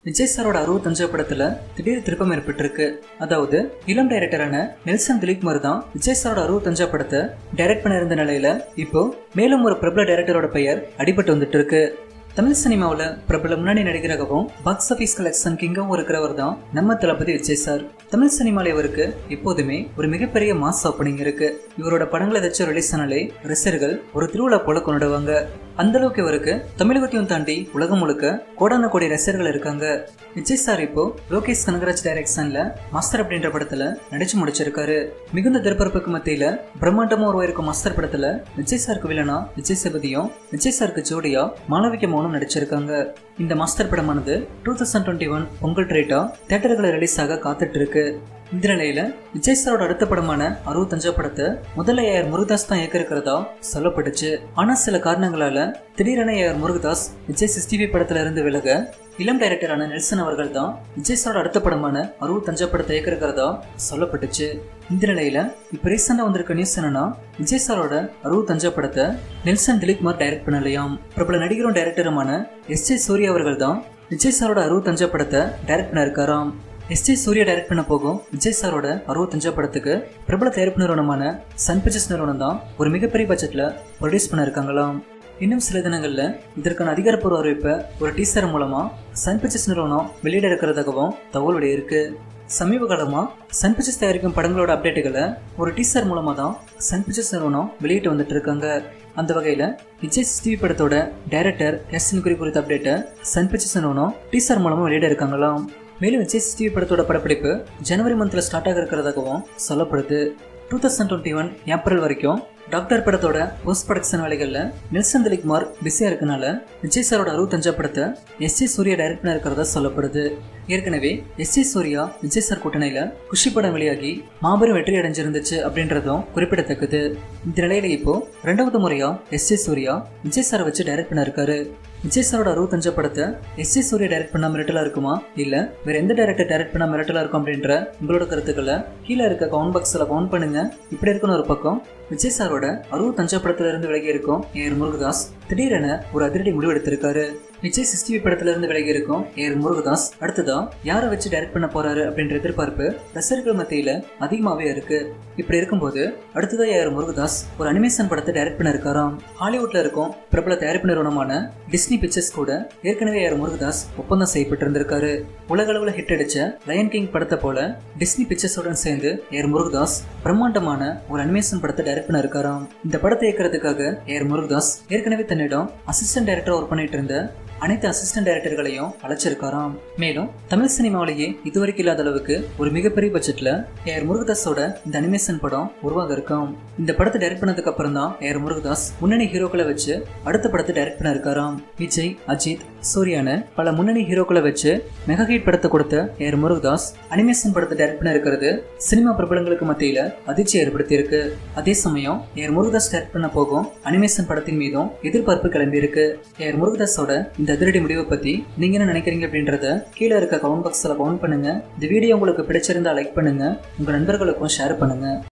விஜய் சாரோட அறுபத்தஞ்சாவது படத்துல திடீர் திருப்பம் ஏற்பட்டிருக்கு அதாவது இளம் டைரக்டரான நெல்சன் திலீப்குமார் தான் விஜய் சாரோட அறுபத்தஞ்சாவது படத்தை டைரக்ட் பண்ண இருந்த நிலையில இப்போ மேலும் ஒரு பிரபல டைரக்டரோட பெயர் அடிபட்டு வந்துட்டு இருக்கு தமிழ் சினிமாவில் பிரபல முன்னணி நடிகராகவும் பாக்ஸ் ஆஃபீஸ் கலெக்ஷன் கிங்காகவும் இருக்கிறவர் தான் நம்ம தளபதி விஜய் சார் தமிழ் சினிமாவில் இவருக்கு எப்போதுமே ஒரு மிகப்பெரிய மாஸ் ஓப்பனிங் இருக்கு இவரோட படங்களை ஏதாச்சும் ரிலீஸ் ஆனாலே ரசிகர்கள் ஒரு திருவிழா போல கொண்டாடுவாங்க அந்த அளவுக்கு இவருக்கு தமிழகத்தையும் தாண்டி உலகம் முழுக்க கோடான கோடி ரசிகர்கள் இருக்காங்க விஜய் சார் இப்போ லோகேஷ் கனகராஜ் டைரக்ஷன்ல மாஸ்டர் அப்படின்ற படத்துல நடிச்சு முடிச்சிருக்காரு மிகுந்த திருப்பரப்புக்கு மத்தியில பிரம்மாண்டமா உருவாயிருக்கும் மாஸ்டர் படத்துல விஜய் சாருக்கு வில்லனா விஜய் சேபதியும் விஜய் சாருக்கு ஜோடியா மாளவிக மௌனம் நடிச்சிருக்காங்க இந்த மாஸ்டர் படமானது two thousand twenty one Pongal ட்ரேட்டா தேட்டர்களை ரிலீஸ் ஆக காத்துட்டு இருக்கு இந்த நிலையில விஜய் சாரோட அடுத்த படமான அறுபத்தஞ்சா படத்தை முதல்ல ஏஆர் முருகதாஸ் தான் இயக்க இருக்கிறதா சொல்லப்பட்டுச்சு ஆனா சில காரணங்களால திடீரென ஏஆர் முருகதாஸ் விஜய் சிக்ஸ்டிவி படத்துல இருந்து விலக இளம் டைரக்டரான நெல்சன் அவர்கள் தான் விஜய் சாரோட அடுத்த படமான அறுபத்தஞ்சா படத்தை இயக்க இருக்கிறதா சொல்லப்பட்டுச்சு இந்த நிலையில இப்ப ரீசெண்டா வந்திருக்க நியூஸ் என்னன்னா விஜய் சாரோட அறுபத்தஞ்சா படத்தை நெல்சன் திலீப்குமார் டைரக்ட் பண்ணலையாம் பிரபல நடிகரும் டைரக்டருமான எஸ் ஜே சூர்யா அவர்கள் தான் விஜய் சாரோட அறுபத்தஞ்சா படத்தை டைரக்ட் பண்ண இருக்காராம் எஸ் ஜே சூர்யா டைரக்ட் பண்ண போகும் விஜய் சாரோட அறுபத்தஞ்சா படத்துக்கு பிரபல தயாரிப்பு நிறுவனமான சன் பிக்சர்ஸ் நிறுவனம் தான் ஒரு மிகப்பெரிய பட்ஜெட்ல ப்ரொடியூஸ் பண்ண இருக்காங்களாம் இன்னும் சில தினங்கள்ல இதற்கான அதிகாரப்பூர்வ அறிவிப்பை ஒரு டீசர் மூலமா சன் பிக்சர்ஸ் நிறுவனம் வெளியிட இருக்கிறதாகவும் தகவல் இருக்கு சமீப காலமா சன் பிக்சர்ஸ் தயாரிக்கும் படங்களோட அப்டேட்டுகளை ஒரு டீசர் மூலமா தான் சன் பிக்சர்ஸ் நிறுவனம் வெளியிட்டு வந்துட்டு இருக்காங்க அந்த வகையில விஜய் டிவி படத்தோட டைரக்டர் கேஸ்டின் குறி குறித்த அப்டேட்டை சன் பிக்சர்ஸ் நிறுவனம் டீசர் மூலமா வெளியிட இருக்காங்களாம் மேலும் விஜய் டிவி படத்தோட படப்பிடிப்பு ஜனவரி மந்த்ல ஸ்டார்ட் ஆக இருக்கிறதாகவும் சொல்லப்படுது two thousand twenty one April வரைக்கும் டாக்டர் படத்தோட போஸ்ட் ப்ரொடக்ஷன் வேலைகளில் நெல்சன் திலீப்குமார் பிஸியாக இருக்கனால விஜய் சாரோட அறுபத்தஞ்சா படத்தை எஸ் ஜே சூர்யா டைரக்ட் பண்ண இருக்கிறதா சொல்லப்படுது ஏற்கனவே S J Surya Vijay sir கூட்டணியில் குஷி படம் வெளியாகி மாபெரும் வெற்றி அடைஞ்சிருந்துச்சு அப்படின்றதும் குறிப்பிடத்தக்கது இந்த நிலையில இப்போ ரெண்டாவது முறையா எஸ் ஜே சூர்யா விஜய் சாரை வச்சு டைரக்ட் பண்ண இருக்காரு விஜய் சாரோட அறுபத்தஞ்சா படத்தை எஸ் ஜே சூர்யா டைரக்ட் பண்ண மிரட்டலா இருக்குமா இல்ல வேற எந்த டைரக்டர் டைரக்ட் பண்ண மிரட்டலா இருக்கும் அப்படின்ற உங்களோட கருத்துக்களை கீழே இருக்க கவுண்ட் பாக்ஸ்ல கவுண்ட் பண்ணுங்க இப்படி இருக்குன்னு ஒரு பக்கம் விஜய் சாரோட அறுபத்தஞ்சா படத்துல இருந்து விலகி இருக்கும் ஏர் முருகதாஸ் திடீரென ஒரு அதிரடி முடிவு எடுத்திருக்காரு விஜய் சிஸ்டிவி படத்துல இருந்து விலகி இருக்கும் ஏர் முருகதாஸ் அடுத்ததா யாரை வச்சு டைரக்ட் பண்ண போறாரு அப்படின்ற எதிர்பார்ப்பு ரசிகர்கள் மத்தியில அதிகமாவே இருக்கு இப்படி இருக்கும்போது அடுத்ததா ஏர் முருகதாஸ் ஒரு அனிமேஷன் படத்தை டைரக்ட் பண்ண இருக்காராம் ஹாலிவுட்ல இருக்கும் பிரபல தயாரிப்பு நிறுவனமான டிஸ்னி பிக்சர்ஸ் கூட ஏற்கனவே ஏர் முருகதாஸ் ஒப்பந்தம் செய்யப்பட்டு இருந்திருக்காரு உலக அளவுல ஹிட் அடிச்ச லயன் கிங் படத்தை போல டிஸ்னி பிக்சர்ஸுடன் சேர்ந்து ஏர் முருகதாஸ் பிரம்மாண்டமான ஒரு அனிமேஷன் படத்தை டைரக்ட் பண்ண இருக்காராம் இந்த படத்தை இயக்கிறதுக்காக ஏர் முருகதாஸ் ஏற்கனவே தன்னிடம் அசிஸ்டன்ட் டைரக்டர் ஒர்க் பண்ணிட்டு இருந்த அனைத்து அசிஸ்டன்ட் டைரக்டர்களையும் அழைச்சிருக்காராம் மேலும் தமிழ் சினிமாவிலேயே இதுவரைக்கும் இல்லாத அளவுக்கு ஒரு மிகப்பெரிய பட்ஜெட்ல ஏஆர் முருகதாஸோட இந்த அனிமேஷன் படம் உருவாக இருக்கும் இந்த படத்தை டைரக்ட் பண்ணதுக்கு அப்புறம் தான் ஏஆர் முருகதாஸ் முன்னணி ஹீரோக்களை வச்சு அடுத்த படத்தை டைரக்ட் பண்ண இருக்காராம் விஜய் அஜித் சூர்யான பல முன்னணி ஹீரோக்களை வச்சு மெகா ஹிட் படத்தை கொடுத்த ஏஆர் முருகதாஸ் அனிமேஷன் படத்தை டைரக்ட் பண்ண இருக்கிறது சினிமா பிரபலங்களுக்கு மத்தியில அதிர்ச்சி ஏற்படுத்தி இருக்கு அதே சமயம் ஏஆர் முருகதாஸ் டைரக்ட் பண்ண போகும் அனிமேஷன் படத்தின் மீதும் எதிர்பார்ப்பு கிளம்பி இருக்கு ஏஆர் முருகதாஸோட இந்த அதிரடி முடிவை பத்தி நீங்க என்ன நினைக்கிறீங்க அப்படின்றத கீழே இருக்க கமெண்ட் பாக்ஸ்ல கவுண்ட் பண்ணுங்க இந்த வீடியோ உங்களுக்கு பிடிச்சிருந்தா லைக் பண்ணுங்க உங்க நண்பர்களுக்கும் ஷேர் பண்ணுங்க